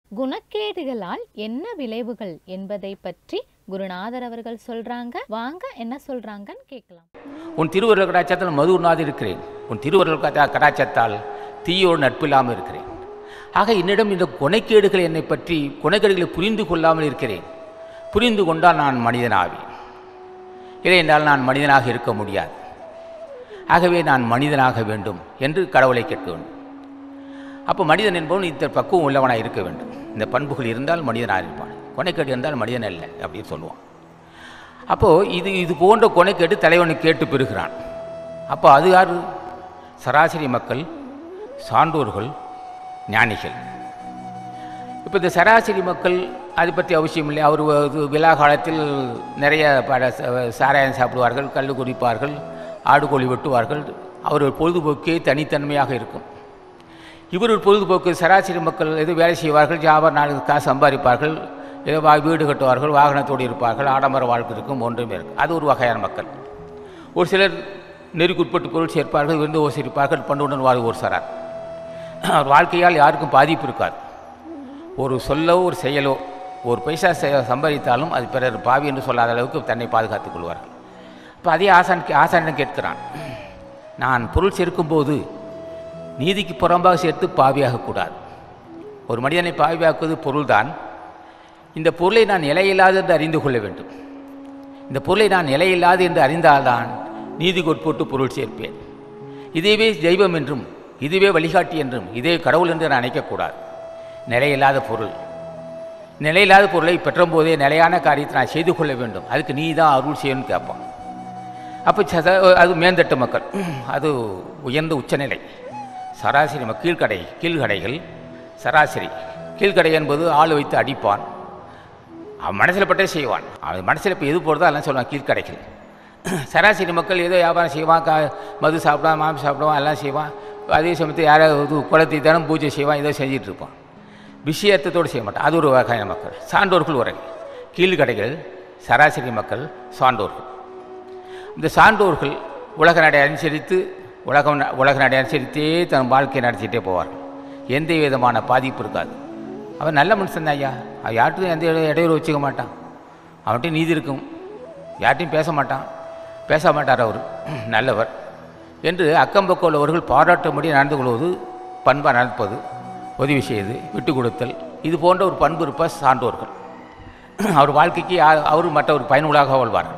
குணக்கேடுகளால் என்ன விளைவுகள் என்பதை பற்றி குருநாதர் அவர்கள் சொல்றாங்க வாங்க என்ன சொல்றாங்கன்னு கேட்கலாம் உன் திருவருள் கடாச்சத்தில் மது உண்ணாது இருக்கிறேன் உன் திருவருள் கதா கடாச்சத்தால் தீயோடு நட்பில்லாமல் இருக்கிறேன் ஆக என்னிடம் இந்த குணக்கேடுகள் என்னை பற்றி குணக்கேடுகளை புரிந்து கொள்ளாமல் இருக்கிறேன் புரிந்து கொண்டால் நான் மனிதனாவேன் இல்லை என்றால் நான் மனிதனாக இருக்க முடியாது ஆகவே நான் மனிதனாக வேண்டும் என்று கடவுளை கேட்க வேண்டும் அப்போ மனிதன் என்பவன் இந்த பக்குவம் உள்ளவனாக இருக்க வேண்டும் இந்த பண்புகள் இருந்தால் மனிதனாக இருப்பான் கொனைக்கேடு இருந்தால் மனிதன் அல்ல அப்படின்னு சொல்லுவான் அப்போது இது இது போன்ற கொனைக்கேடு தலைவனை கேட்டு பெறுகிறான் அப்போ அது யார் சராசரி மக்கள் சான்றோர்கள் ஞானிகள் இப்போ இந்த சராசரி மக்கள் அதை பற்றி அவசியம் இல்லை அவர் இது விழா காலத்தில் நிறைய பட சாராயம் சாப்பிடுவார்கள் கல் குடிப்பார்கள் ஆடு கோழி வெட்டுவார்கள் அவர்கள் பொழுதுபோக்கே தனித்தன்மையாக இருக்கும் இவர் ஒரு பொழுதுபோக்கு சராசரி மக்கள் ஏதோ வேலை செய்வார்கள் ஜாபர் நாளுக்கு காசு சம்பாதிப்பார்கள் ஏதோ வா வீடு கட்டுவார்கள் வாகனத்தோடு இருப்பார்கள் ஆடம்பர வாழ்க்கை இருக்கும் ஒன்றுமே இருக்கும் அது ஒரு வகையான மக்கள் ஒரு சிலர் நெருக்குட்பட்டு பொருள் சேர்ப்பார்கள் விருந்து ஓசிருப்பார்கள் பண்டுடன் வாழ் ஒரு சாரார் அவர் வாழ்க்கையால் யாருக்கும் பாதிப்பு இருக்காது ஒரு சொல்லோ ஒரு செயலோ ஒரு பைசா செ- சம்பாதித்தாலும் அது பிறர் பாவி என்று சொல்லாத அளவுக்கு தன்னை பாதுகாத்துக் கொள்வார்கள் இப்போ அதே ஆசான் ஆசானிடம் கேட்கிறான் நான் பொருள் சேர்க்கும்போது நீதிக்கு புறம்பாக சேர்த்து பாவியாகக்கூடாது ஒரு மனிதனை பாவியாக்குவது பொருள்தான் இந்த பொருளை நான் நிலையில்லாது என்று அறிந்து கொள்ள வேண்டும் இந்த பொருளை நான் நிலையில்லாது என்று அறிந்தால்தான் நீதிக்கு உட்பட்டு பொருள் சேர்ப்பேன் இதுவே தெய்வம் என்றும் இதுவே வழிகாட்டி என்றும் இதே கடவுள் என்று நான் நினைக்கக்கூடாது நிலையில்லாத பொருள் நிலையில்லாத பொருளை பெற்றும்போதே நிலையான காரியத்தை நான் செய்து கொள்ள வேண்டும் அதுக்கு நீ தான் அருள் செய்யணும்னு கேட்பான் அப்போ சத- அது மேந்தட்டு மக்கள் அது உயர்ந்த உச்சநிலை சராசரி ம- கீழ்க்கடை கீழ்கடைகள் சராசரி கீழ்க்கடை என்பது ஆள் வைத்து அடிப்பான் அவன் மனசில் பட்டே செய்வான் அவன் மனசில் இப்போ எது போடுறதோ அதெல்லாம் சொல்லுவான் கீழ்க்கடைகள் சராசரி மக்கள் ஏதோ வியாபாரம் செய்வான் கா மது சாப்பிடுவான் மாம்பு சாப்பிடுவான் எல்லாம் செய்வான் அதே சமயத்தில் யாராவது குளத்தை தினம் பூஜை செய்வான் ஏதோ செஞ்சிட்டு இருப்பான் விஷயத்தோடு செய்ய மாட்டான் அது ஒரு வகையான மக்கள் சான்றோர்கள் உரை கீழ்கடைகள் சராசரி மக்கள் சான்றோர்கள் இந்த சான்றோர்கள் உலக நடை அனுசரித்து உலகம் ந- உலக நடை அனுசரித்தே தன் வாழ்க்கையை நடத்திட்டே போவார்கள் எந்த விதமான பாதிப்பு இருக்காது அவன் நல்ல மனுஷன் தான் ஐயா அவன் யார்கிட்டும் எந்த இட- இடையூறு வச்சுக்க மாட்டான் அவன்கிட்ட நீதி இருக்கும் யார்கிட்டையும் பேச மாட்டான் பேச மாட்டார் அவர் நல்லவர் என்று அக்கம்பக்கம் உள்ளவர்கள் பாராட்டும்படி நடந்து கொள்வது பண்பாக நடப்பது உதவி செய்து விட்டு கொடுத்தல் இது போன்ற ஒரு பண்பு இருப்ப சான்றோர்கள் அவர் வாழ்க்கைக்கு யா- அவர் மற்றவர் பயனுள்ளாக வாழ்வார்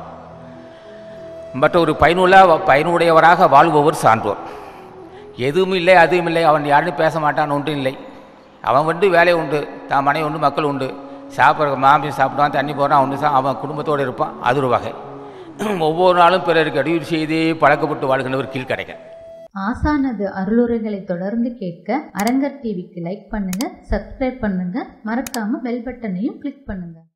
மற்ற ஒரு பயனுள்ள பயனுடையவராக வாழ்பவர் சான்றோர் எதுவும் இல்லை அதுவும் இல்லை அவன் யாரும் பேச மாட்டான் ஒன்றும் இல்லை அவன் வந்து வேலை உண்டு தான் மனை உண்டு மக்கள் உண்டு சாப்பிட்ற மாமிசம் சாப்பிடுவான் தண்ணி போடுறான் ஒன்று சா அவன் குடும்பத்தோடு இருப்பான் அது ஒரு வகை ஒவ்வொரு நாளும் பிறருக்கு அடியூர் செய்தே பழக்கப்பட்டு வாழ்கின்றவர் கீழ்கடைகள் ஆசானது அருளுரைகளை தொடர்ந்து கேட்க அரங்கர் டிவிக்கு லைக் பண்ணுங்க சப்ஸ்கிரைப் பண்ணுங்க மறக்காம பெல் பட்டனையும் கிளிக் பண்ணுங்க